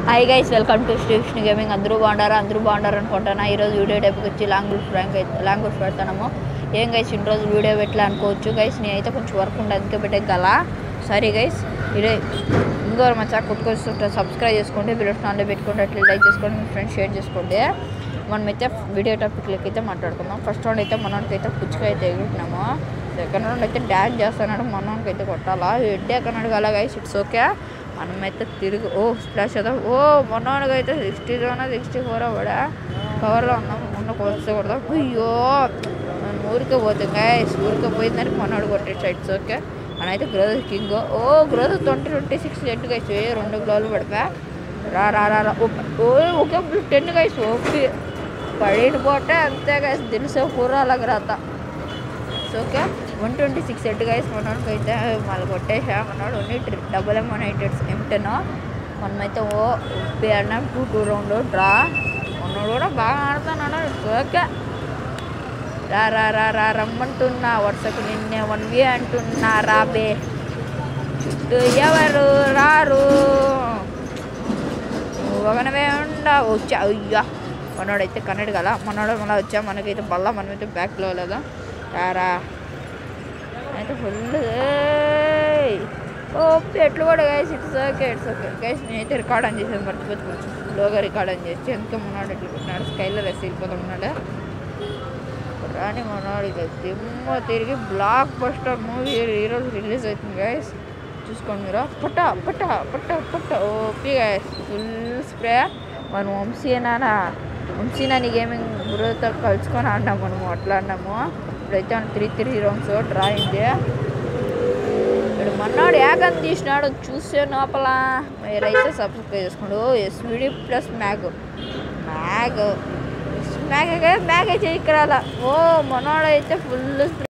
hi guys welcome to Srikrishna gaming అందరూ బాగుండారు అందరూ బాగుండారు అనుకుంటున్నా ఈరోజు వీడియో టైప్కి వచ్చి లాంగ్వేజ్ ఫ్రాంక్ అయితే లాంగ్వేజ్ పెడతాము ఏం గైస్ ఇన్ని రోజులు వీడియో పెట్టలే అనుకోవచ్చు గైస్ నేనైతే కొంచెం వర్క్ ఉండే అందుకే పెట్టే గల సారీ గైస్ ఇదే ఇంకో మా చాక్ కొట్టుకొస్తుంటే సబ్స్క్రైబ్ చేసుకోండి బిల్స్ ఆన్లో పెట్టుకోండి అట్లా లైక్ చేసుకోండి మీ ఫ్రెండ్స్ షేర్ చేసుకోండి మనమైతే వీడియో టాపిక్లకి అయితే మాట్లాడుకుందాం ఫస్ట్ రౌండ్ అయితే మనోడికి అయితే పుచ్చుక అయితే ఎగురుతున్నాము సెకండ్ రౌండ్ అయితే డ్యాన్స్ చేస్తున్నాడు మనోడికి అయితే కొట్టాలా హెడ్ ఎక్కన్నాడు కదా గైస్ ఇట్స్ ఓకే మనమైతే తిరిగి ఓ స్ప్లాష్ అవుతాం ఓ మొన్నగా అయితే సిక్స్టీ సెవెన్ సిక్స్టీ ఫోర్ కూడా పవర్లో ఉన్నాం మొన్న కొలిస్తే కొడదాం అయ్యో మనం ఊరికే పోతాం గైస్ ఊరికే పోయిందని మొన్నడు కొట్టేచ్చు ఇట్స్ ఓకే అని అయితే గ్రోజ్ కింగ్ ఓ గ్రోజ్ ట్వంటీ ట్వంటీ సిక్స్ ఎట్ గైస్ ఏ రెండు గ్లోలు పడిపా రా రా రా రా ఓ- ఓ ఒకే టెన్ గైస్ ఓపి పడిన పోతే అంతే గైస్ తెలుసా కూర అలాగ రాత so okay one twenty six ఎట్ గైస్ మనోడికి అయితే మళ్ళీ కొట్టేసా మనోడు ఓన్లీ డబుల్ ఎం వన్ ఎయిట్ ఎయిట్స్ ఎంటెన్ మనమైతే ఓ ఉప్పి అన్నాం టూ టూ రౌండ్ డ్రా మనోడు కూడా బాగా ఆడుతున్నాడు ఇట్స్ ఓకే రా రా రా రా రమ్మంటున్నా వరుసకు నిన్నే వన్ వి అంటున్నా రాబే చుట్టూ ఎవరు రారు నువ్వు ఒకనవే ఉండా వచ్చా అయ్యా మనోడైతే కన్నడు కదా మనోడు మళ్ళీ వచ్చా మనకైతే బల్ల మనమైతే బ్యాక్లో లేదా రారా అయితే ఫుల్ ఓ ఎట్లు కూడా guys it's okay it's okay guys నేనైతే రికార్డ్ ఆన్ చేసేది మర్చిపోతే కొంచెం స్లోగా రికార్డ్ ఆన్ చేసి ఎందుకు మనోడు ఎట్లా పెట్టినాడు స్కైలో రెస్ వెళ్ళిపోతున్నాడు రాని మనోడు ఇక దిమ్మ తిరిగి బ్లాక్ బస్టర్ మూవీ ఈరోజు రిలీజ్ అవుతుంది గైస్ చూసుకోండి మీరు పట్ట పట్ట పట్ట పట్ట ఓపీ గైస్ ఫుల్ స్ప్రే మన వంశీ నాన్న వంశీ నాని గేమింగ్ గురువుతో కలుసుకొని ఆడినాము మనము అట్లా ఆడినాము ఇప్పుడైతే త్రీ త్రీ రౌండ్స్ డ్రా అయింది ఇప్పుడు మన్నాడు ఏకం తీసినాడు చూసే లోపల మీరైతే సబ్స్క్రైబ్ చేసుకోండి ఓ ఎస్విడి ప్లస్ మ్యాగ్ మ్యాగ్ మ్యాగ్ మ్యాగ్ అయితే ఇక్కడ ఓ మనోడైతే ఫుల్